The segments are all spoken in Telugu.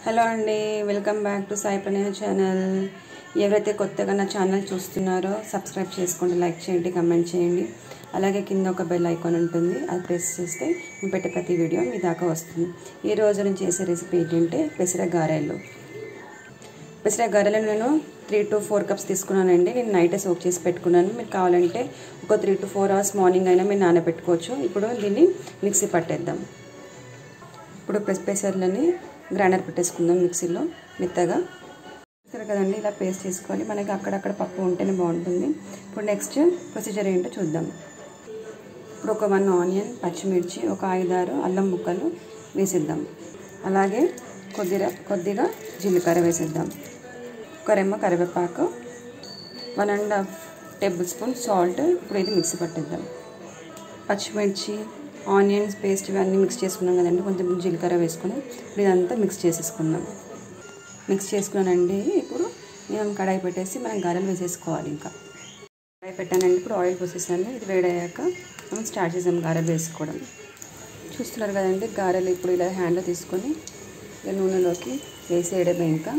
హలో అండి వెల్కమ్ బ్యాక్ టు సాయి ప్రణయ ఛానల్ ఎవరైతే కొత్తగా నా ఛానల్ చూస్తున్నారో సబ్స్క్రైబ్ చేసుకోండి లైక్ చేయండి కమెంట్ చేయండి అలాగే కింద ఒక బెల్ ఐకాన్ ఉంటుంది అది ప్రెస్ చేస్తే నేను పెట్టే ప్రతి వీడియో మీ దాకా వస్తుంది ఈ రోజు నేను చేసే రెసిపీ ఏంటంటే పెసర గారెలు పెసర గారెలు నేను త్రీ టు ఫోర్ కప్స్ తీసుకున్నానండి నేను నైటే సోక్ చేసి పెట్టుకున్నాను మీరు కావాలంటే ఒక three to four hours morning అయినా మీరు నానబెట్టుకోవచ్చు ఇప్పుడు దీన్ని మిక్సీ పట్టేద్దాం ఇప్పుడు పెస్ పెసర్లని గ్రైండర్ పెట్టేసుకుందాం మిక్సీలో మెత్తగా సరే కదండి ఇలా పేస్ట్ చేసుకోవాలి మనకి అక్కడక్కడ పప్పు ఉంటేనే బాగుంటుంది ఇప్పుడు నెక్స్ట్ ప్రొసీజర్ ఏంటో చూద్దాం ఇప్పుడు ఒక వన్ ఆనియన్ పచ్చిమిర్చి ఒక ఐదారు అల్లం ముక్కలు వేసిద్దాం అలాగే కొద్దిగా కొద్దిగా జీలకర్ర వేసిద్దాం ఒక రెమ్మ కరివేపాకు one and half tablespoon salt ఇప్పుడు ఇది మిక్సీ పట్టిద్దాం పచ్చిమిర్చి ఆనియన్స్ పేస్ట్ ఇవన్నీ మిక్స్ చేసుకున్నాం కదండి కొంచెం జీలకర్ర వేసుకుని ఇప్పుడు ఇదంతా మిక్స్ చేసేసుకుందాం మిక్స్ చేసుకున్నానండి ఇప్పుడు నేను కడాయి పెట్టేసి మనం గారెలు వేసేసుకోవాలి ఇంకా కడాయి పెట్టానండి ఇప్పుడు ఆయిల్ పోసేసాను ఇది వేడయ్యాక మనం స్టార్ట్ చేసాం గారెలు వేసుకోవడం చూస్తున్నారు కదండి గారెలు ఇప్పుడు ఇలా హ్యాండ్లో తీసుకొని ఇలా నూనెలోకి వేసేయడమే ఇంకా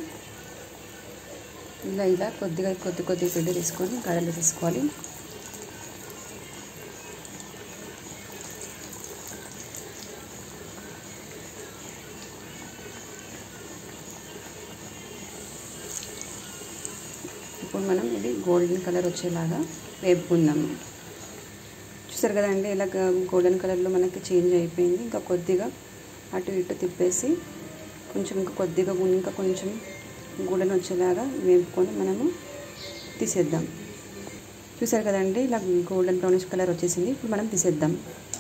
ఇలా ఇలా కొద్దిగా కొద్ది కొద్ది పిండి తీసుకొని గారెలు వేసేసుకోవాలి ఇప్పుడు మనం ఇది గోల్డెన్ కలర్ వచ్చేలాగా వేపుకుందాము చూసారు కదండి ఇలా గోల్డెన్ కలర్లో మనకి చేంజ్ అయిపోయింది ఇంకా కొద్దిగా అటు ఇటు తిప్పేసి కొంచెం ఇంకా కొద్దిగా ఇంకా కొంచెం గోల్డెన్ వచ్చేలాగా వేపుకొని మనము తీసేద్దాం చూసారు కదండి ఇలా గోల్డెన్ బ్రౌనిష్ కలర్ వచ్చేసింది ఇప్పుడు మనం తీసేద్దాం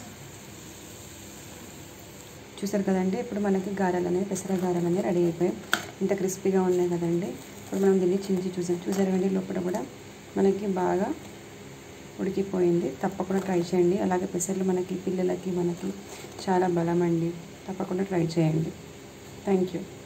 చూసారు కదండి ఇప్పుడు మనకి గారెలు అనేవి పెసర గారెలు అనేవి రెడీ అయిపోయాయి ఇంత క్రిస్పీగా ఉన్నాయి కదండి ఇప్పుడు మనం దీన్ని చించి చూసాం చూసారు కదండి లోపల కూడా మనకి బాగా ఉడికిపోయింది తప్పకుండా ట్రై చేయండి అలాగే పెసర్లు మనకి పిల్లలకి మనకి చాలా బలం అండి తప్పకుండా ట్రై చేయండి థ్యాంక్ యూ